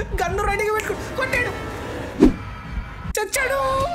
Gun రెడీగా పెట్టుకో కొట్టాడు చచ్చాడు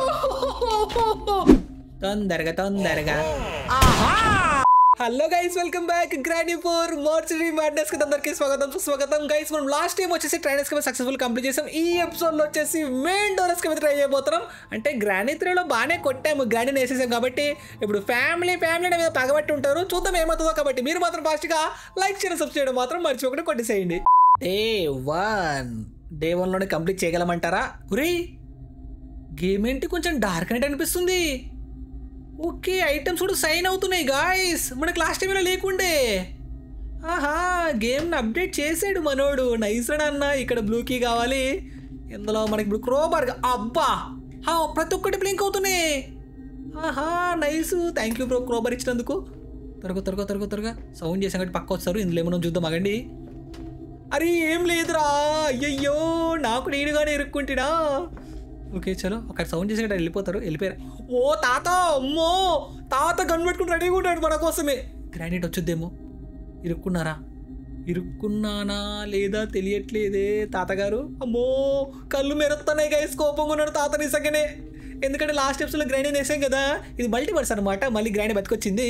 తొందరగా తొందరగా ఆహా hello guys welcome back granny four mortuary madness కి అందరికీ స్వాగతం సుస్వాగతం గైస్ మనం లాస్ట్ టైం వచ్చేసి ట్రైనర్స్ కి సక్సెస్ఫుల్ కంప్లీట్ చేసాం ఈ ఎపిసోడ్ లో వచ్చేసి మెయిన్ డోరస్ కి ట్రై చేయబోతున్నాం అంటే గ్రానీ త్రీలో బాగానే కొట్టాము గ్రానీని వేసేసాం కాబట్టి ఇప్పుడు ఫ్యామిలీ ఫ్యామిలీ మీద పగబట్టి ఉంటారు చూద్దాం ఏమవుతుందో కాబట్టి మీరు మాత్రం ఫాస్ట్ గా లైక్ చేయడం సబ్స్క్రైబ్ చేయడం మాత్రం మర్చిపోకుండా కొట్టేసేయండి డే వన్ డే వన్ లోనే కంప్లీట్ చేయగలమంటారా ఉరే గేమ్ ఏంటి కొంచెం డార్క్ అనేది అనిపిస్తుంది ఓకే ఐటమ్స్ కూడా సైన్ అవుతున్నాయి గాయస్ మనకు లాస్ట్ టైం ఇలా లేకుండే ఆహా గేమ్ని అప్డేట్ చేసాడు మనోడు నైస్ అన్న ఇక్కడ బ్లూ కీ కావాలి ఇందులో మనకి ఇప్పుడు క్రోబార్ అబ్బా హా, ప్రతి ఒక్కటి బ్లింక్ అవుతున్నాయి ఆహా nice thank you bro crowbar ఇచ్చినందుకు త్వరగా త్వరగా త్వరగా త్వరగా సౌండ్ చేసాం కాబట్టి పక్క వస్తారు ఇందులో ఏమన్నా చూద్దాం అగండి అరే ఏం లేదురా అయ్యయ్యో నాకు నేనుగానే ఇరుక్కుంటున్నా ఓకే చలో అక్కడ సౌండ్ చేసి అక్కడ వెళ్ళిపోతారు వెళ్ళిపోయారు ఓ తాత అమ్మో తాత గన్ పెట్టుకుని రెడీగా ఉంటాడు మన కోసమే గ్రానైట్ వచ్చుద్దేమో ఇరుక్కున్నారా ఇరుక్కున్నానా లేదా తెలియట్లేదే తాతగారు అమ్మో కళ్ళు మెరుస్తున్నాయి గైస్ కోపంగా ఉన్నాడు తాత నిజంగానే ఎందుకంటే లాస్ట్ ఎపిసోడ్లో గ్రైండ్ వేసాం కదా ఇది మల్టీవర్స్ అనమాట మళ్ళీ గ్రైండ్ బతికొచ్చింది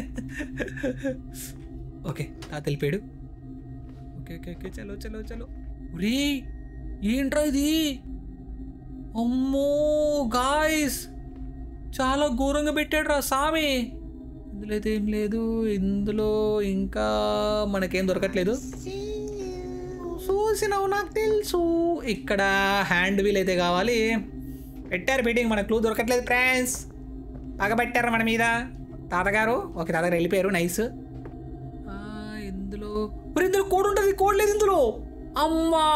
ఓకే తాత వెళ్ళిపోయాడు ఓకే ఓకే ఓకే చలో చలో చలో ఒరే ఏంట్రా ఇది అమ్మో గాయస్ చాలా ఘోరంగా పెట్టాడు రా సామి ఇందులో అయితే ఏం లేదు ఇందులో ఇంకా మనకేం దొరకట్లేదు చూసినావు నాకు తెలుసు ఇక్కడ హ్యాండ్ వీల్ అయితే కావాలి పెట్టారు బీటింగ్ మన క్లూ దొరకట్లేదు ఫ్రెండ్స్ బాగా పెట్టారు మన మీద తాతగారు ఓకే తాతగారు వెళ్ళిపోయారు నైస్ ఆ, ఇందులో మరి ఇందులో కోడ్ ఉంటుంది కోడ్ లేదు ఇందులో అమ్మా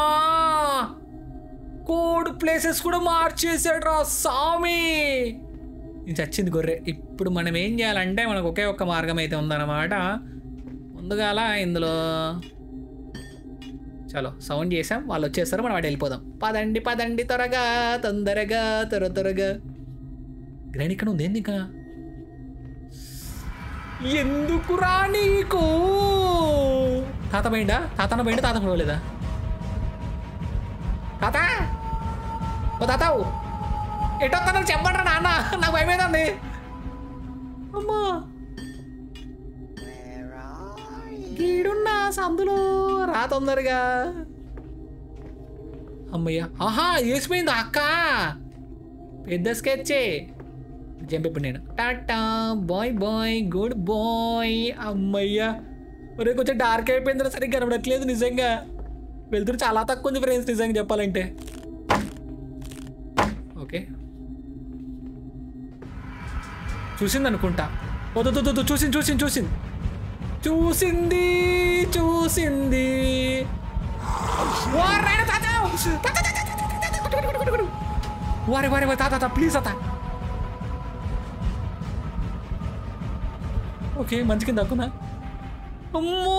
కోడ్ ప్లేసెస్ కూడా మార్చేసాడు రా సామి ఇది చచ్చింది గొర్రె ఇప్పుడు మనం ఏం చేయాలంటే మనకు ఒకే ఒక్క మార్గం అయితే ఉందన్నమాట ముందుగాల ఇందులో చలో సౌండ్ చేసాం వాళ్ళు వచ్చేస్తారు మనం అటు వెళ్ళిపోదాం పదండి పదండి త్వరగా తొందరగా త్వర త్వరగా గ్రైండ్ ఇక్కడ ఉంది ఏంది ఇంకా ఎందుకురా నీకు తాత పోయిండా తాతన పోయిండా తాత పోలేదా తాత ఓ తాతావు ఎటొస్తానో చెప్పండి నాన్న నాకు భయమేదండి అమ్మా గీడున్నా సందులో రా తొందరగా అమ్మయ్య ఆహా వేసిపోయింది అక్క పెద్ద స్కెచ్చే జంప్ ఇప్పుడు నేను టాటా బాయ్ బాయ్ గుడ్ బాయ్ అమ్మయ్య ఒరే కొంచెం డార్క్ అయిపోయింది సరిగ్గా కనబడట్లేదు నిజంగా వెళ్తురు చాలా తక్కువ ఉంది ఫ్రెండ్స్ నిజంగా చెప్పాలంటే ఓకే చూసింది అనుకుంటా వద్దు చూసింది చూసింది చూసింది చూసింది చూసింది వారాయన తాత! తాత, తాత, తాత, తాత, తాత, కొట్టు, కొట్టు, కొట్టు, కొట్టు. వారే వారే వారే, తాత తాత ప్లీజ్ తాత ఓకే మంచి కింద దక్కునా అమ్మో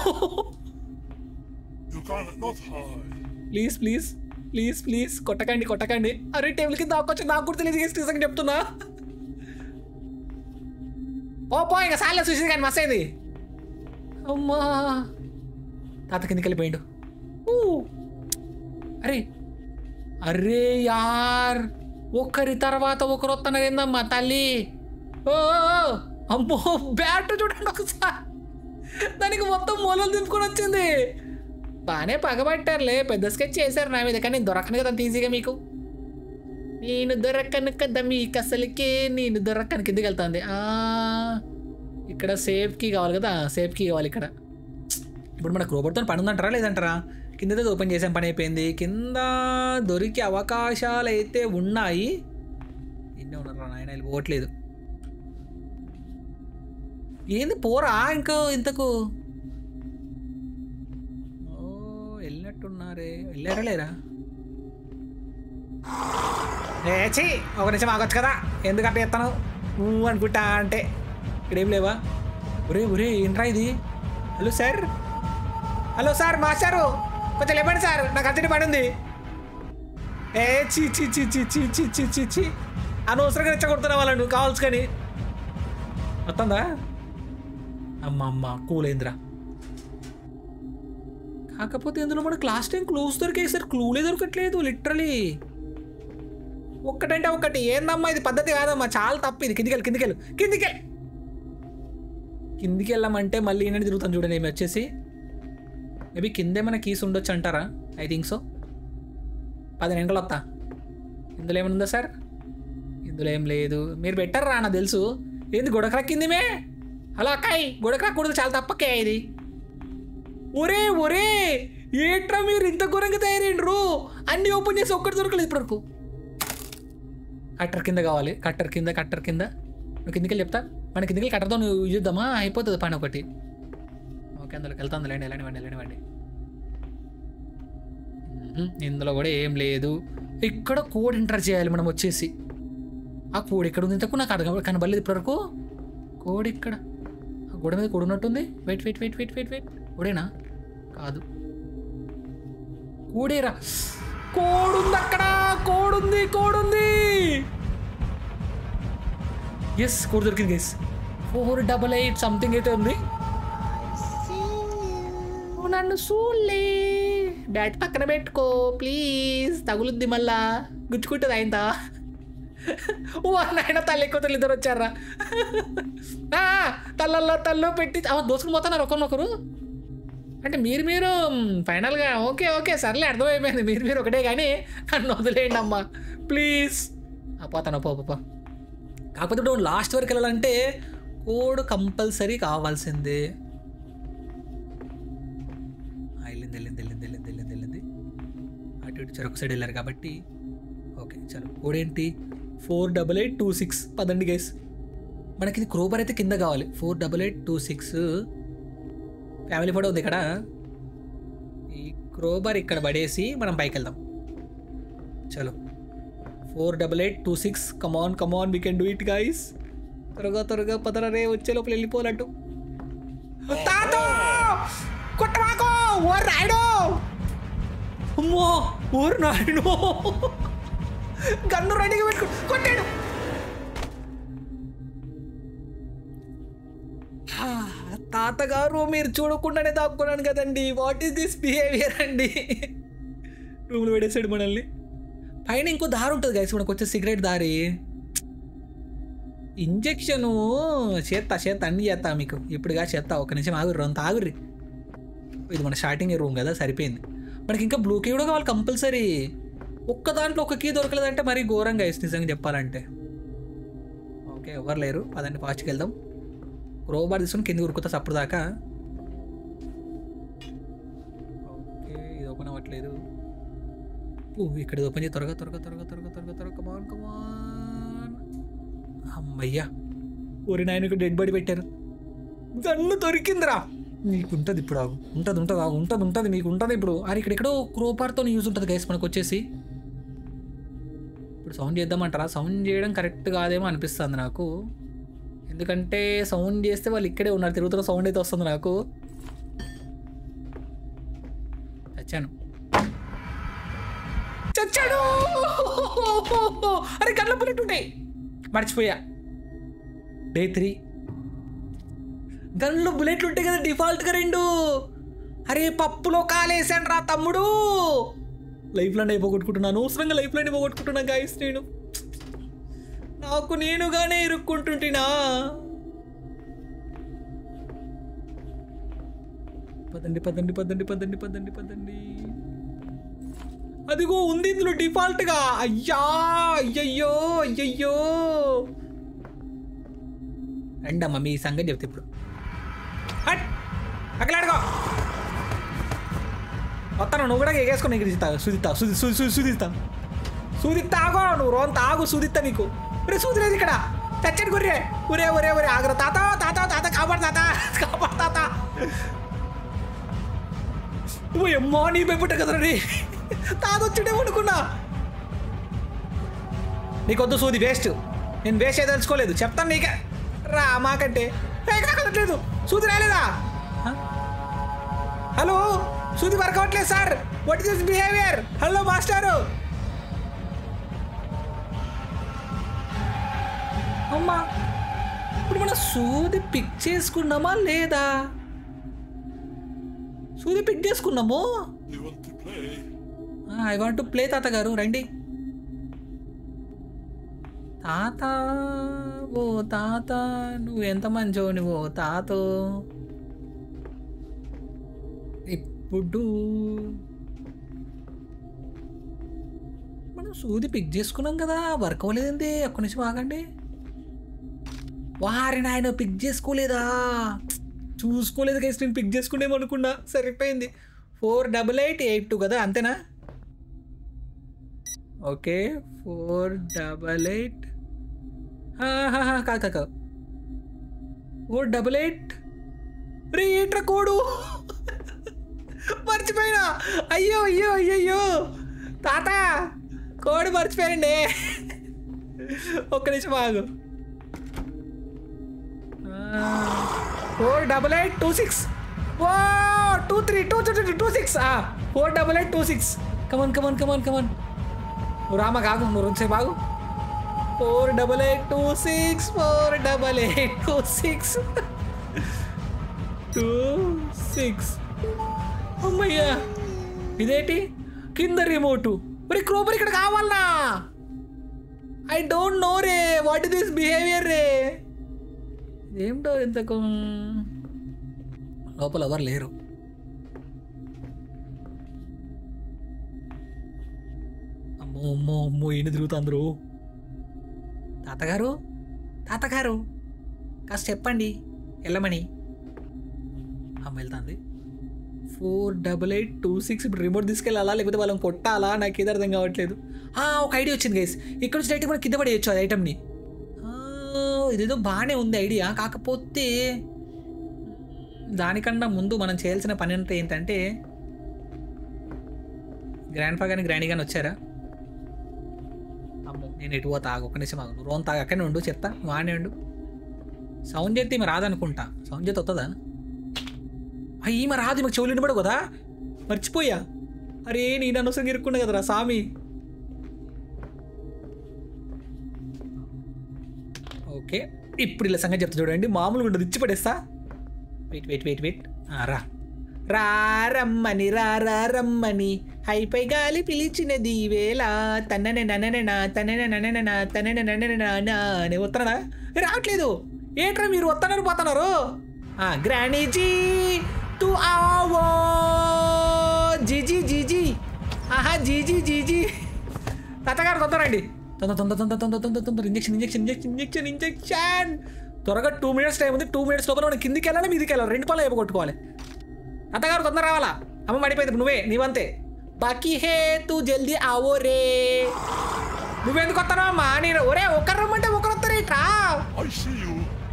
You cannot hide. Please please please please కొట్టకండి కొట్టకండి అరే టేబుల్ కింద దాక్కొచ్చి నాకు కూడా తెలియదు ఏ స్టీజన్ చెప్తున్నా ఓ పో ఇంకా సార్లు చూసింది కానీ మస్త్ అయింది అమ్మా తాత కిందకి వెళ్ళిపోయిండు ఊ. అరే అరే యార్ ఒకరి తర్వాత ఒకరు వస్తున్నారు ఏందమ్మా తల్లి ఓ ఓ, అమ్మో బ్యాట్ చూడండి ఒకసారి దానికి మొత్తం మూలలు దింపుకొని వచ్చింది బాగానే పగబట్టారులే పెద్ద స్కెచ్ చేశారు నా మీద కానీ నేను దొరకను కదా అంత ఈజీగా మీకు నేను దొరకను కదా మీకు అసలుకే నేను దొరకను కిందకి వెళ్తుంది ఆ, ఇక్కడ సేఫ్ కీ కావాలి కదా సేఫ్ కీ కావాలి ఇక్కడ ఇప్పుడు మనకు రోబోట్తో పని ఉందంటారా లేదంటారా కింద ఓపెన్ చేసాం పని అయిపోయింది కింద దొరికే అవకాశాలు అయితే ఉన్నాయి ఎన్ని ఉన్నారా నాయన వీళ్ళు పోవట్లేదు ఏంది పోరా ఇంకా ఇంతకు ఓ వెళ్ళినట్టున్నారే వెళ్ళారా లేరా ఏచి ఒక నిమిషం ఆగొచ్చు కదా ఎందుకంటే ఎత్తాను నువ్వు అనుకుంటా అంటే ఇక్కడేం లేవా ఒరే ఒరే ఏంట్రా ఇది హలో సార్ హలో సార్ మాస్టారు కొంచెం లేపండి సార్ నాకు అర్జెంట్ పడి ఉంది ఏ చీ చీ చీ చీ చీ చీ చీ చీ చీ అనవసరంగా రెచ్చగొడుతున్నా వాళ్ళను కావాల్సి కానీ వస్తుందా అమ్మ అమ్మ కూలైందిరా కాకపోతే ఇందులో మనకు లాస్ట్ టైం క్లూస్ దొరికాయి సార్ క్లూలే దొరకట్లేదు లిటరలీ ఒక్కటంటే ఒక్కటి ఏందమ్మా ఇది పద్ధతి కాదమ్మా చాలా తప్పు ఇది కిందికెళ్ళి కిందికెళ్ళు కిందికెళ్ళి కిందికి వెళ్ళామంటే మళ్ళీ ఏంటంటే తిరుగుతాను చూడండి ఏమి వచ్చేసి మేబీ కిందే మన కీస్ ఉండొచ్చు అంటారా ఐ థింక్ సో పది నింటలు వస్తా ఇందులో ఏమైనా ఉందా సార్ ఇందులో ఏం లేదు మీరు పెట్టారా నాకు తెలుసు ఏంది గొడకరక్కింది మే హలో అక్కాయ్ గొడకరక్కూడదు చాలా తప్పకే ఇది ఒరే ఒరే ఏట్రా మీరు ఇంత ఘోరంగా తయారైండ్రు అన్ని ఓపెన్ చేసి ఒక్కటి దొరకలేదు ఇప్పటివరకు కట్టర్ కింద కావాలి కట్టర్ కింద కట్టర్ కింద నువ్వు కిందికి వెళ్ళి చెప్తా మన కిందికి వెళ్ళి కట్టర్తో నువ్వు యూజ్ చేద్దామా అయిపోతుంది పని ఒకటి ఓకే అందులోకి వెళ్తాను లేండి వెళ్ళనివ్వండి వెళ్ళనివ్వండి మ్మ్. ఇందులో కూడా ఏం లేదు ఇక్కడ కోడ్ ఎంటర్ చేయాలి మనం వచ్చేసి ఆ కోడ్ ఎక్కడ ఉంది ఇంతకు నాకు అడగ కనబడలేదు ఇప్పటివరకు కోడ్ ఇక్కడ ఆ గోడ మీద కోడ్ ఉన్నట్టుంది wait wait wait wait wait wait కోడేనా కాదు కోడేరా కోడ్ ఉంది అక్కడ కోడ్ ఉంది కోడ్ ఉంది ఎస్ కోడ్ దొరికింది guys four double eight something అయితే ఉంది నువ్వు నన్ను చూడలే బ్యాట్ పక్కన పెట్టుకో ప్లీజ్ తగులుద్ది మళ్ళా గుచ్చుకుంటుంది ఆయన ఓ నాయన తల్లి కూతురు ఇద్దరు వచ్చారా ఆ, తల్లల్లో తల్లు పెట్టి అవ దోసుకుని పోతున్నారు ఒకరినొకరు అంటే మీరు మీరు ఫైనల్గా ఓకే ఓకే సర్లే అర్థమైపోయింది మీరు మీరు ఒకటే కానీ నన్ను వదిలేయండి అమ్మా ప్లీజ్ పోతాను పో పో, పో కాకపోతే ఇప్పుడు లాస్ట్ వరకు వెళ్ళాలంటే కోడ్ కంపల్సరీ కావాల్సిందే ఆ, వెళ్ళింది వెళ్ళింది వెళ్ళింది వెళ్ళింది వెళ్ళింది వెళ్ళింది అటు ఇటు చెరొక సైడ్ వెళ్ళారు కాబట్టి ఓకే చలో కోడ్ ఏంటి four double eight two six పదండి గైస్ మనకి ఇది క్రోబర్ అయితే కింద కావాలి four double eight two six family photo ఉంది ఇక్కడ ఈ క్రోబర్ ఇక్కడ పడేసి మనం పైకి వెళ్దాం చలో four double eight two six come on come on we can do it guys త్వరగా త్వరగా పదరా రే వచ్చే లోపల వెళ్ళిపోవాలంటూ తాతో కొట్టమాకో ఓ రాయడో అమ్మో ఓరు నాయనో గన్ను రెడీగా పెట్టుకో కొట్టాడు హా, తాతగారు మీరు చూడకుండానే దాక్కున్నాను కదండి వాట్ ఈస్ దిస్ బిహేవియర్ అండి రూమ్లో పెట్టేసాడు మనల్ని పైన ఇంకో దారి ఉంటుంది గైస్ మనకు వచ్చే సిగరెట్ దారి ఇంజెక్షను చేత్తా చేత్తా అన్ని చేస్తా మీకు ఇప్పుడుగా చేస్తా ఒక నిమిషం ఆగుర్రి అంత ఆగుర్రి ఇది మన స్టార్టింగ్ రూమ్ కదా సరిపోయింది మనకి ఇంకా బ్లూ కీ కూడా కావాలి కంపల్సరీ ఒక్క దాంట్లో ఒక కీ దొరకలేదంటే మరీ ఘోరంగా ఇస్తుంది నిజంగా చెప్పాలంటే ఓకే ఎవరు లేరు పదండి ఫాస్ట్కి వెళ్దాం రోబార్ తీసుకుని కింద ఉరుకుతా అప్పుడు దాకా ఓకే ఇది ఓపెన్ అవ్వట్లేదు ఊ, ఇక్కడ ఇది ఓపెన్ చేయి త్వరగా త్వరగా త్వరగా త్వరగా త్వరగా త్వరగా కమాన్ కమాన్ అమ్మయ్యా ఊరి నాయనకు డెడ్ బాడీ పెట్టారు గన్ను దొరికిందిరా మీకు ఉంటుంది ఇప్పుడు ఆగు ఉంటుంది ఉంటుంది ఆగు ఉంటుంది ఉంటుంది మీకు ఉంటుంది ఇప్పుడు అరే ఇక్కడ ఎక్కడో క్రోపార్తో యూజ్ ఉంటుంది గైస్ మనకు వచ్చేసి ఇప్పుడు సౌండ్ చేద్దామంటారా సౌండ్ చేయడం కరెక్ట్ కాదేమో అనిపిస్తుంది నాకు ఎందుకంటే సౌండ్ చేస్తే వాళ్ళు ఇక్కడే ఉన్నారు తిరుగుతున్న సౌండ్ అయితే వస్తుంది నాకు చచ్చాను చచ్చాడు అరే కళ్ళ బుల్లెట్ ఉంటాయి మర్చిపోయా డే త్రీ గన్లో బుల్లెట్లు ఉంటాయి కదా డిఫాల్ట్గా రెండు అరే పప్పులో కాలేసాను రా తమ్ముడు లైఫ్లోనే పోగొట్టుకుంటున్నాను అవసరంగా లైఫ్లోనే పోగొట్టుకుంటున్నా గాయస్ నేను నాకు నేనుగానే ఇరుక్కుంటుంటినా పదండి పదండి పదండి పదండి పదండి పదండి అదిగో ఉంది ఇందులో డిఫాల్ట్గా అయ్యా అయ్యయ్యో అయ్యయ్యో రండమ్మా మీ సంగతి చెప్తే ఇప్పుడు హట్ అక్కలాడుకో వస్తాను నువ్వు కూడా ఎగేసుకొని ఎగిరిస్తా సుదిస్తా సుది సుది సుది సుదిస్తా సూదిత్తాగో నువ్వు రోన్ తాగు సూదిత్తా నీకు రే సూది లేదు ఇక్కడ చచ్చడి గుర్రే ఒరే ఒరే ఒరే ఆగరా తాత తాత తాత కాపాడు తాత కాపాడు తాత నువ్వు ఎమ్మో నీ భయపడ్డా కదరా నీ తాత వచ్చాడేమో అనుకున్నా నీకొద్దు సూది వేస్ట్ నేను వేస్ట్ అయితే తెలుసుకోలేదు చెప్తాను నీకే రా మాకంటే లేదు సూది రాలేదా హ? హలో సూది వర్క్ అవ్వట్లేదు sir what is this behaviour hello మాస్టారు అమ్మా ఇప్పుడు మన సూది పిక్ చేసుకున్నామా లేదా సూది పిక్ చేసుకున్నాము You want to play? I want to play తాతగారు రండి తాత ఓ తాత నువ్వు ఎంత మంచో నువ్వు తాతో ఇప్పుడు మనం సూది పిక్ చేసుకున్నాం కదా వర్క్ అవ్వలేదండి ఒక్క నిమిషం ఆగండి వారి నాయన పిక్ చేసుకోలేదా చూసుకోలేదు కైస్ నేను పిక్ చేసుకునేమనుకున్నా సరిపోయింది four double eight eight two కదా అంతేనా ఓకే ఫోర్ డబల్ ఎయిట్ కాదు కాదు కాదు ఫోర్ డబల్ ఎయిట్ రే ఏట్రా కోడు మర్చిపోయినా అయ్యో అయ్యో అయ్యయ్యో తాత కోడి మర్చిపోయానండి ఒక్క నిమిషం ఆగు four double eight two six o two three two two two two six four double eight two six come on come on come on come on నువ్వు రామ కాగు నువ్వు రెండు బాగు four double eight two six four double eight two six two six అమ్మయ్యా ఇదేంటి కింద remote మరి క్రోపర్ ఇక్కడ కావాలనా ఐ డోంట్ నో రే వాట్ ఇస్ దిస్ బిహేవియర్ రే ఏమిటో ఇంతకు లోపల ఎవరు లేరు అమ్మో అమ్మో అమ్మో ఏంటి తిరుగుతుందరు తాతగారు తాతగారు కాస్త చెప్పండి వెళ్ళమని అమ్మ వెళ్తుంది four double eight two six ఇప్పుడు రిమోట్ తీసుకెళ్ళాలా లేకపోతే వాళ్ళని కొట్టాలా నాకు ఏది అర్థం కావట్లేదు ఆ, ఒక ఐడియా వచ్చింది గైస్ ఇక్కడ నుంచి డైరెక్ట్ మనం కింద పడేయచ్చు అది ఐటమ్ని ఆ, ఇదేదో బాగానే ఉంది ఐడియా కాకపోతే దానికన్నా ముందు మనం చేయాల్సిన పని అంటే ఏంటంటే గ్రాండ్ ఫా కానీ గ్రాండీ కానీ వచ్చారా అమ్మో నేను ఎటు పోతా ఆగు, ఒక్క నిమిషం ఆగు నువ్వు రోన్ తాగు అక్కడనే ఉండు చెప్తా వాడినే ఉండు సౌండ్ చేస్తే ఈమె రాదనుకుంటా సౌండ్ చేస్తే వస్తుందా ఆ, ఈమె రాదు ఈమెకు చెవులు వినబడవు కదా మర్చిపోయా అరే నేను అనవసరంగా ఇరుక్కున్నా కదరా స్వామి ఓకే ఇప్పుడు ఇలా సంగతి చెప్తా చూడండి మామూలుగా ఉండదు ఇచ్చి పడేస్తా వెయిట్ వెయిట్ వెయిట్ వెయిట్ రా రా రమ్మని రా రా రమ్మని హైపై గాలి పిలిచినది ఈ వేళ తన్ననే నన్నన తన్ననే నన్నన తన్ననే నన్నన నేను వస్తున్నానా ఏ, రావట్లేదు ఏంట్రా మీరు వస్తున్నారు పోతున్నారు ఆ, గ్రానీజీ తు ఆవో జీజీ జీజీ ఆహా జీజీ జీజీ తాతగారు తొందరండి తొందర తొందర తొందర తొందర తొందర తొందర injection injection injection injection injection త్వరగా టూ మినిట్స్ టైం ఉంది టూ మినిట్స్ లోపల మనం కిందికి వెళ్ళాలి మీదికి వెళ్ళాలి రెండు పనులు కొట్టుకోవాలి అత్తగారు తొందర రావాలా అమ్మ పడిపోయింది ఇప్పుడు నువ్వే నీవంతే బాకీ హే తూ జల్దీ ఆవో రే నువ్వెందుకు వస్తానో అమ్మా నేను ఒరే ఒకరు రమ్మంటే ఒకరు వస్తారేట్రా I see you.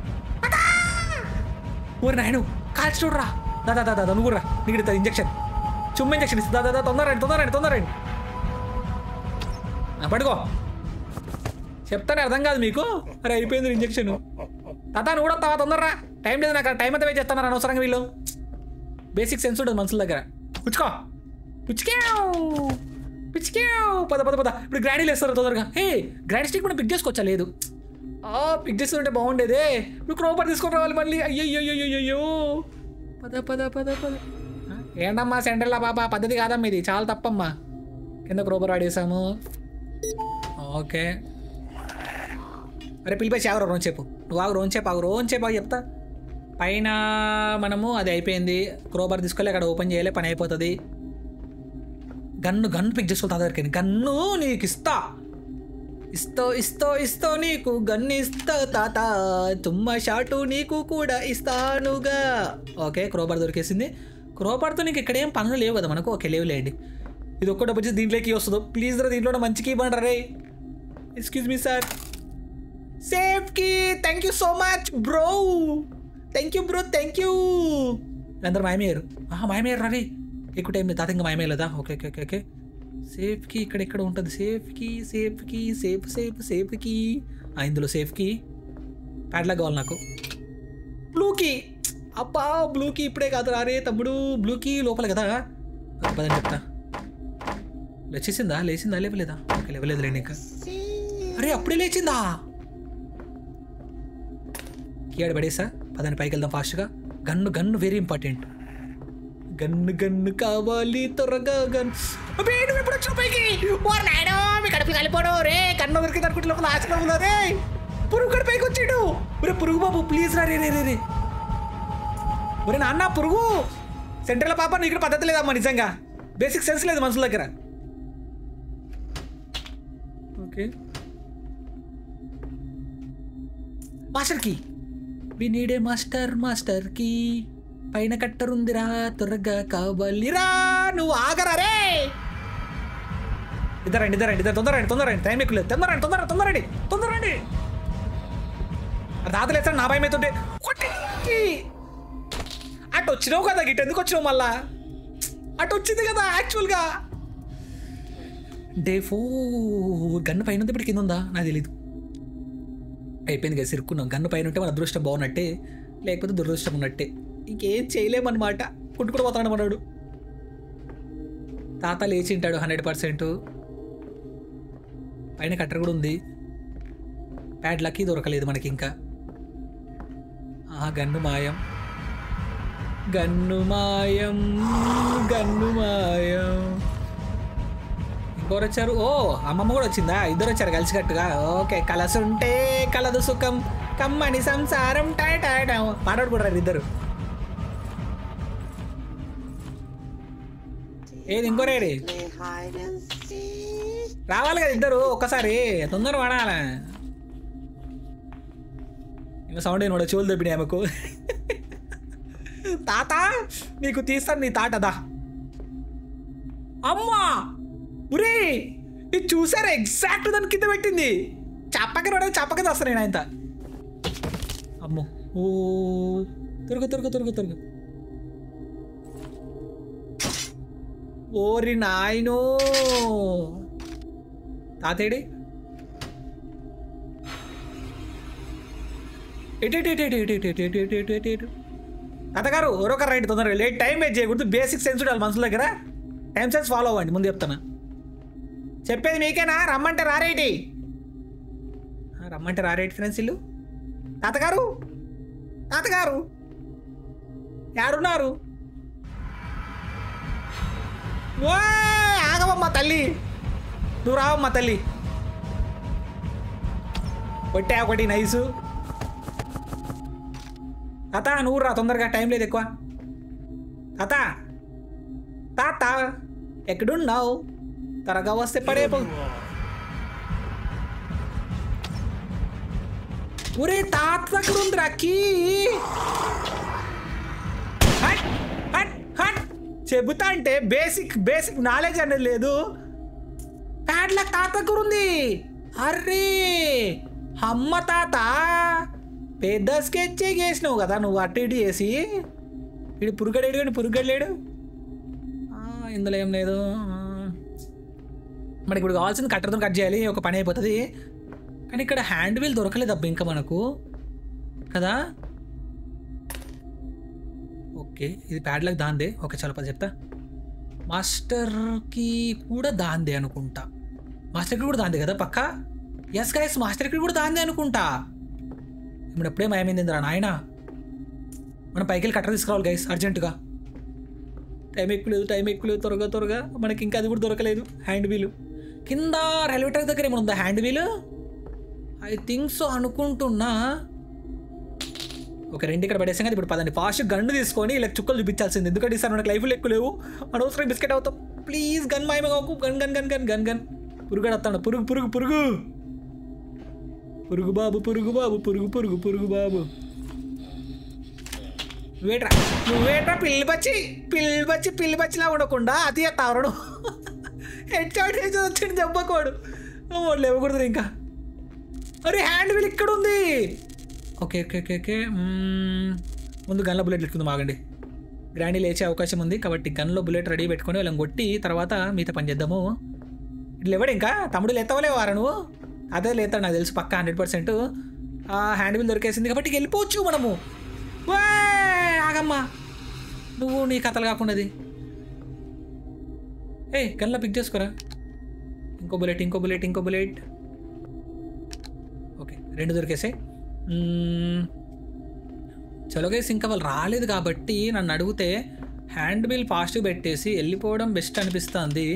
ఊరి నాయను కాల్చి చూడరా దాదా దాదా నువ్వు కూడా రా నీకు ఇస్తా ఇంజక్షన్ చుమ్మ ఇంజక్షన్ ఇస్తా దాదా తొందర రండి తొందర రండి తొందర రండి ఆ, పడుకో చెప్తానే అర్థం కాదు మీకు అరే అయిపోయింది ఇంజక్షన్ తాత నువ్వు కూడా వస్తావా తొందరరా టైం లేదు నాకు టైం అంతా వెయిట్ చేస్తున్నారు అనవసరంగా వీళ్ళు బేసిక్ సెన్స్ ఉంటుంది మనుషుల దగ్గర పుచ్చుకో పుచ్చుకేవ్ పిచ్చికేవ్ పద పద పద ఇప్పుడు గ్రాండీలు వేస్తారు తొందరగా హే గ్రాండ్ స్టిక్ మనం పిక్ చేసుకోవచ్చా లేదు ఆ పిక్ చేసుకుంటే బాగుండేదే నువ్వు క్రోపర్ తీసుకొని రావాలి మళ్ళీ అయ్యయ్యో పద పద పద పద ఆ, ఏంటమ్మా సెంటర్లా పాప పద్ధతి కాదమ్మా ఇది చాలా తప్పమ్మా కింద క్రోపర్ ఆడేసాము ఓకే అరే పిలిపేసి ఆగు రోన్ చెప్పు నువ్వు ఆగు రోన్ చెప్పు ఆగు రోన్ చెప్పు ఆగు చెప్తా పైన మనము అది అయిపోయింది క్రోబర్ తీసుకెళ్ళి అక్కడ ఓపెన్ చేయలే పని అయిపోతుంది గన్ను గన్ను పిక్ చేసుకుంటా దగ్గరికి గన్ను నీకు ఇస్తా ఇస్తో ఇస్తో ఇస్తో నీకు గన్ను ఇస్తా తాత తుమ్మ షాటు నీకు కూడా ఇస్తానుగా ఓకే క్రోబర్ దొరికేసింది క్రోబర్తో నీకు ఇక్కడ ఏం పనులు లేవు కదా మనకు ఓకే లేవు లేండి ఇది ఒక్క డబ్బు వచ్చి దీంట్లోకి వస్తుందో ప్లీజ్ రా దీంట్లో మంచికి ఇవ్వండి రే ఎక్స్క్యూజ్ మీ సార్ సేఫ్కి thank you so much bro thank you bro thank you అందరు మాయమయ్యారు ఆహా మాయమయ్యారు రీ ఎక్కువ టైం తాత ఇంకా మాయమయ్యలేదా ఓకే ఓకే ఓకే ఓకే సేఫ్కి ఇక్కడ ఇక్కడ ఉంటుంది సేఫ్కి సేఫ్కి సేఫ్ సేఫ్ సేఫ్కి ఇందులో సేఫ్కి ప్యాడ్లాగ్ కావాలి నాకు బ్లూకి అబ్బా బ్లూకి ఇప్పుడే కాదు అరే తమ్ముడు బ్లూకి లోపల కదా పదని చెప్తా లేచేసిందా లేచిందా లేవలేదా ఓకే లేవలేదు లేండి ఇంకా అరే అప్పుడే లేచిందా కీయాడు పడేసా పదని పైకి వెళ్దాం ఫాస్ట్గా gun gun very important gun gun కావాలి త్వరగా గన్ అబ్బే, నువ్వు ఎప్పుడు వచ్చిన పైకి ఓ నాయనో మీ కడుపు కలిపోడు రే కన్ను దొరికింది అనుకుంటే లోపల ఆశలో ఉందా రే పురుగు కూడా పైకి వచ్చాడు ఒరే పురుగు బాబు ప్లీజ్ రా రే రే రే రే ఒరే నాన్న పురుగు సెంట్రల్ పాప నీకు ఇక్కడ పద్ధతి లేదమ్మా నిజంగా బేసిక్ సెన్స్ లేదు మనుషుల దగ్గర ఓకే మాస్టర్ కి వి నీడే మాస్టర్ మాస్టర్ కి పైన కట్టరుందిరా త్వరగా కావాలిరా నువ్వు ఆగరా రే ఇద్దరండి ఇద్దరండి ఇద్దరు తొందరండి తొందరండి టైం ఎక్కువ లేదు తొందరండి తొందర తొందరండి తొందరండి రాత్రి ఎత్తాడు నా భయం అవుతుంటే కొట్టి అటు వచ్చినావు కదా గిట్ ఎందుకు వచ్చినావు మళ్ళా అటు వచ్చింది కదా యాక్చువల్గా డే ఫోర్ గన్ను పైన ఉంది ఇప్పుడు కింద ఉందా నాకు తెలీదు అయిపోయింది కదా సిరుక్కున్నాం గన్ను పైన ఉంటే మన అదృష్టం బాగున్నట్టే లేకపోతే దురదృష్టం ఉన్నట్టే ఇంకేం చేయలేమన్నమాట కుట్టుకుని పోతాడు మనడు తాత లేచి ఉంటాడు హండ్రెడ్ పర్సెంట్ పైన కట్టర్ కూడా ఉంది ప్యాడ్ లక్కీ దొరకలేదు మనకి ఇంకా ఆ గన్ను మాయం గన్ను మాయం గన్ను మాయం ఇంకోరు వచ్చారు ఓ అమ్మమ్మ కూడా వచ్చిందా ఇద్దరు వచ్చారు కలిసికట్టుగా ఓకే కలసుంటే కలదు సుఖం కమ్మని సంసారం టాయ్ టాయ్ టాయ్. మాట్లాడుకుంటారు ఇద్దరు ఏది ఇంకోరేడి Play hide and seek. రావాలి కదా ఇద్దరు ఒక్కసారి తొందర పడాలి ఇంకా సౌండ్ అయిన చెవులు దొబ్బినాయి ఆమెకు తాత నీకు తీస్తాను నీ తాటదా అమ్మా ఉరే ఇది చూసారా ఎగ్జాక్ట్ దాని కింద పెట్టింది చప్పక రావడం చప్పక వస్తాను నేను ఆయన అమ్మో ఓ తిరుగు తిరుగు తిరుగు తిరుగు ఓరి నాయనో తాతేడి ఇటు ఇటు ఇటు ఇటు ఇటు ఇటు ఇటు ఇటు ఇటు ఇటు ఇటు తాతగారు ఎవరొకరు రైట్ తొందరగా లేట్ టైం వేస్ట్ చేయకూడదు బేసిక్ సెన్స్ ఉండాలి మనుషుల దగ్గర టైం సెన్స్ ఫాలో అవ్వండి ముందు చెప్తాను చెప్పేది మీకేనా రమ్మంటే రారేటి ఆ, రమ్మంటే రారేటి ఫ్రెండ్స్ ఇల్లు తాతగారు తాతగారు యాడున్నారు ఓ ఆగవమ్మా తల్లి నువ్వు రావమ్మా తల్లి కొట్టా ఒకటి నైసు తాత నువ్వు రా తొందరగా టైం లేదు ఎక్కువ తాత తాత ఎక్కడున్నావు త్వరగా వస్తే పడేపో ఒరే తాత అక్కడ ఉంది రక్కీ హట్ హట్ హట్ చెబుతా అంటే బేసిక్ బేసిక్ నాలెడ్జ్ అనేది లేదు ప్యాడ్ల తాత దగ్గర ఉంది అర్రే అమ్మ తాత పెద్ద స్కెచ్ చేసినావు కదా నువ్వు అటు ఇటు చేసి ఇడు పురుగడేడు కానీ పురుగడలేడు ఆ, ఇందులో ఏం లేదు ఆ. మనకి ఇప్పుడు కావాల్సింది కట్టర్తో కట్ చేయాలి ఒక పని అయిపోతుంది కానీ ఇక్కడ హ్యాండ్ వీల్ దొరకలేదు అబ్బా ఇంకా మనకు కదా ఓకే ఇది ప్యాడ్లకు దాందే ఓకే చాలా పది చెప్తా మాస్టర్కి కూడా దాందే అనుకుంటా మాస్టర్కి కూడా దాందే కదా పక్క ఎస్ గైస్ మాస్టర్కి కూడా దాందే అనుకుంటా ఇప్పుడు ఎప్పుడే మాయమైందిరా నాయన మనం పైకి వెళ్ళి కట్టర్ తీసుకురావాలి గైస్ అర్జెంటుగా టైం ఎక్కువ లేదు టైం ఎక్కువ లేదు త్వరగా త్వరగా మనకి ఇంకా అది కూడా దొరకలేదు హ్యాండ్ వీలు కింద రైల్వే ట్రాక్ దగ్గర ఏమైనా ఉందా హ్యాండ్ వీలు ఐ థింక్ సో అనుకుంటున్నా ఒక రెండు ఇక్కడ పడేసాం కదా ఇప్పుడు పదండి ఫాస్ట్ గన్ను తీసుకొని ఇలా చుక్కలు చూపించాల్సింది ఎందుకంటే ఈసారి మనకి లైఫ్లో ఎక్కువ లేవు అనవసరం బిస్కెట్ అవుతాం ప్లీజ్ గన్ మాయమ కాకు gun gun gun gun gun gun పురుగు వస్తాడు పురుగు పురుగు పురుగు పురుగు బాబు పురుగు బాబు పురుగు పురుగు పురుగు బాబు నువ్వేట్రా నువ్వేట్రా పిల్లి బచ్చి పిల్లి బచ్చి పిల్లి బచ్చిలా ఉండకుండా అది తావరడు హెడ్ షాట్ వేసి వచ్చింది దెబ్బకోడు వాళ్ళు ఇవ్వకూడదు ఇంకా అరే హ్యాండ్ వీల్ ఇక్కడ ఉంది ఓకే ఓకే ఓకే ఓకే మ్మ్. ముందు గన్లో బుల్లెట్ పెట్టుకుందాం ఆగండి గ్రాండీ లేచే అవకాశం ఉంది కాబట్టి గన్లో బుల్లెట్ రెడీ పెట్టుకొని వాళ్ళని కొట్టి తర్వాత మిగతా పని చేద్దాము ఇట్లా లేవాడు ఇంకా తమ్ముడు లేతావలేవు వారా నువ్వు అదే లేతాడు నాకు తెలుసు పక్క హండ్రెడ్ పర్సెంట్ ఆ హ్యాండ్ బిల్ దొరికేసింది కాబట్టి ఇక వెళ్ళిపోవచ్చు మనము వే, ఆగమ్మా నువ్వు నీ కథలు కాకుండాది ఏ గన్లో పిక్ చేసుకోరా ఇంకో బుల్లెట్ ఇంకో బుల్లెట్ ఇంకో బుల్లెట్ ఓకే రెండు దొరికేసాయి మ్మ్. చలో గైస్ ఇంకా వాళ్ళు రాలేదు కాబట్టి నన్ను అడిగితే హ్యాండ్ బిల్ ఫాస్ట్గా పెట్టేసి వెళ్ళిపోవడం బెస్ట్ అనిపిస్తుంది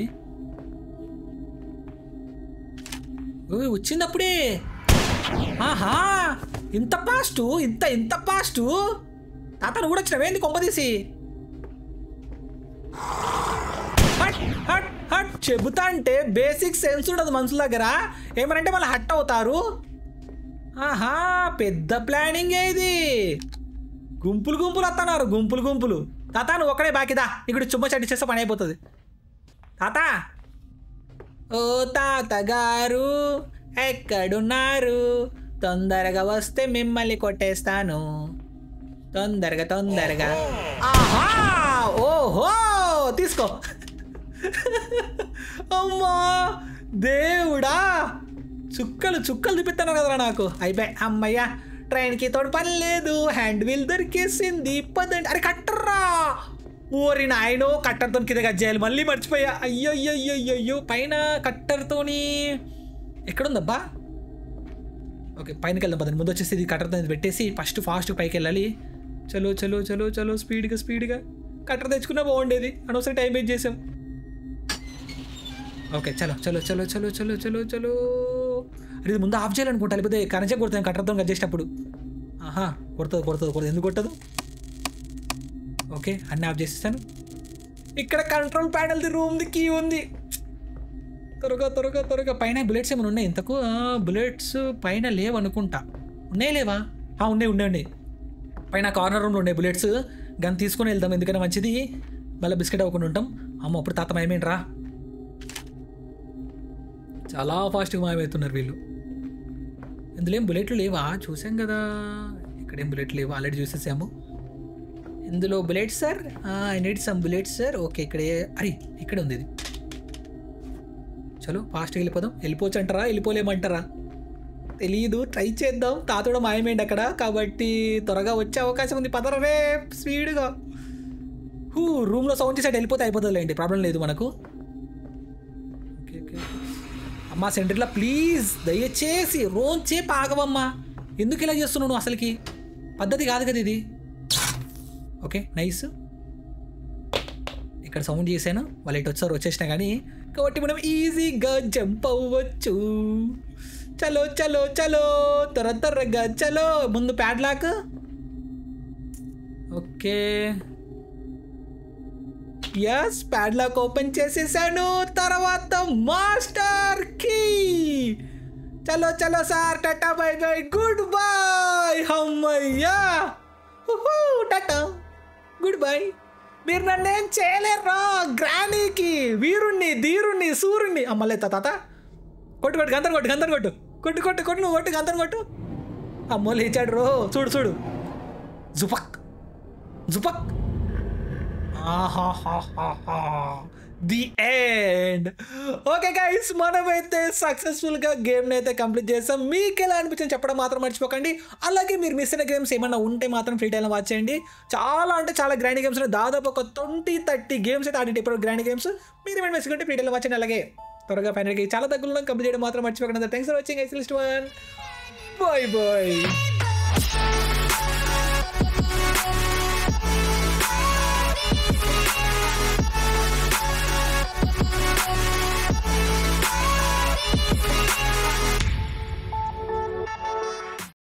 ఓయ్, వచ్చింది అప్పుడే ఆహా ఇంత ఫాస్ట్ ఇంత ఇంత ఫాస్ట్ తాత నువ్వు కూడా వచ్చినావేంది కొంపదీసి హట్ హట్ హట్ చెబుతా అంటే బేసిక్ సెన్స్ ఉండదు మనుషుల దగ్గర ఏమనంటే మళ్ళీ హట్ అవుతారు ఆహా పెద్ద ప్లానింగ్ ఇది గుంపులు గుంపులు వస్తున్నారు గుంపులు గుంపులు తాత నువ్వు ఒక్కడే బాకిదా ఇక్కడ చుమ్మ చెడ్డి చేస్తే పని అయిపోతుంది తాత ఓ తాతగారు ఎక్కడున్నారు తొందరగా వస్తే మిమ్మల్ని కొట్టేస్తాను తొందరగా తొందరగా ఆహా ఓహో తీసుకో అమ్మా దేవుడా చుక్కలు చుక్కలు చూపిస్తాను కదరా నాకు అయిపోయి అమ్మయ్యా ట్రైన్కి తోడు పని లేదు హ్యాండ్ వీల్ దొరికేసింది పదండి అరే కట్టర్రా ఓరి నాయనో కట్టర్తో కింద గజ్జేయాలి మళ్ళీ మర్చిపోయా అయ్యో అయ్యో అయ్యో అయ్యో అయ్యో పైన కట్టర్తోని ఎక్కడుందబ్బా ఓకే పైనకి వెళ్దాం పదండి ముందు వచ్చేసి ఇది కట్టర్తో ఇది పెట్టేసి ఫస్ట్ ఫాస్ట్ పైకి వెళ్ళాలి చలో చలో చలో చలో స్పీడ్గా స్పీడ్గా కట్టర్ తెచ్చుకున్నా బాగుండేది అనవసరం టైం వేస్ట్ చేసాం ఓకే చలో చలో చలో చలో చలో చలో చలో అరే ఇది ముందు ఆఫ్ చేయాలనుకుంటా లేకపోతే కరెన్సీ కొడుతుంది కట్టర్తో కట్ చేసేటప్పుడు ఆహా కొడుతుంది కొడుతుంది కొడుతుంది ఎందుకు కొట్టదు ఓకే అన్నీ ఆఫ్ చేసేసాను ఇక్కడ కంట్రోల్ ప్యానల్ది రూమ్ది కీ ఉంది త్వరగా త్వరగా త్వరగా పైన బుల్లెట్స్ ఏమైనా ఉన్నాయి ఇంతకు బుల్లెట్స్ పైన లేవు అనుకుంటా ఉన్నాయి లేవా ఆ, ఉన్నాయి ఉన్నాయి ఉన్నాయి పైన కార్నర్ రూమ్లో ఉన్నాయి బుల్లెట్స్ గన్ తీసుకొని వెళ్దాం ఎందుకంటే మంచిది మళ్ళీ బిస్కెట్ అవ్వకుండా ఉంటాం అమ్మ అప్పుడు తాత మాయమేంట్రా చాలా ఫాస్ట్గా మాయమవుతున్నారు వీళ్ళు ఇందులో ఏం బుల్లెట్లు లేవా చూసాం కదా ఇక్కడేం బుల్లెట్లు లేవు ఆల్రెడీ చూసేసాము ఇందులో bullets sir I need some bullets sir okay ఇక్కడే అరే ఇక్కడే ఉంది ఇది చలో ఫాస్ట్గా వెళ్ళిపోదాం వెళ్ళిపోవచ్చు అంటారా వెళ్ళిపోలేమంటారా తెలియదు ట్రై చేద్దాం తాత కూడా మాయమైంది అక్కడ కాబట్టి త్వరగా వచ్చే అవకాశం ఉంది పదరవే స్పీడ్గా హూ రూమ్లో సౌండ్ చేసేట వెళ్ళిపోతే అయిపోతుందిలేండి ప్రాబ్లం లేదు మనకు ఓకే ఓకే అమ్మా సెంటర్లో ప్లీజ్ దయచేసి రోజే పాగవమ్మా ఎందుకు ఇలా చేస్తున్నావు నువ్వు అసలుకి పద్ధతి కాదు కదా ఇది ఓకే నైస్ ఇక్కడ సౌండ్ చేశాను వాళ్ళు ఇటు వచ్చారు వచ్చేసినా కానీ కాబట్టి మనం ఈజీగా జంప్ అవ్వచ్చు చలో చలో చలో త్వర త్వరగా చలో ముందు padlock okay yes padlock open చేసేసాను తర్వాత మాస్టర్ కీ చలో చలో సార్ టాటా బై బై గుడ్ బై హమ్మయ్యా హుహు, టాటా గుడ్ బై మీరు నన్ను ఏం చేయలేరా గ్రానీకి వీరుణ్ణి ధీరుణ్ణి సూర్యుణ్ణి అమ్మలే తాత కొట్టు కొట్టు గంతను కొట్టు గంతను కొట్టు కొట్టు కొట్టు కొట్టు నువ్వు కొట్టు గంతను కొట్టు అమ్మో లేచాడు రో చూడు చూడు జుపక్ జుపక్ ది ఎండ్ ఓకే గైస్ మనమైతే సక్సెస్ఫుల్గా గేమ్ని అయితే కంప్లీట్ చేసాం మీకు ఎలా అనిపించింది చెప్పడం మాత్రం మర్చిపోకండి అలాగే మీరు మిస్ అయిన గేమ్స్ ఏమైనా ఉంటే మాత్రం ఫ్రీ టైంలో వాచ్ చేయండి చాలా అంటే చాలా గ్రాండ్ గేమ్స్ ఉన్నాయి దాదాపు ఒక ట్వంటీ థర్టీ గేమ్స్ అయితే ఆడి ఇప్పుడు గ్రాండ్ గేమ్స్ మీరు ఏమైనా మిస్ ఉంటే ఫ్రీ టైంలో వాచ్ చేయండి అలాగే త్వరగా ఫైనల్గా చాలా దగ్గరలో కంప్లీట్ చేయడం మాత్రం మర్చిపోకండి థ్యాంక్స్ ఫర్ వాచింగ్ ఐస్ లిస్ట్ వన్ బాయ్ బాయ్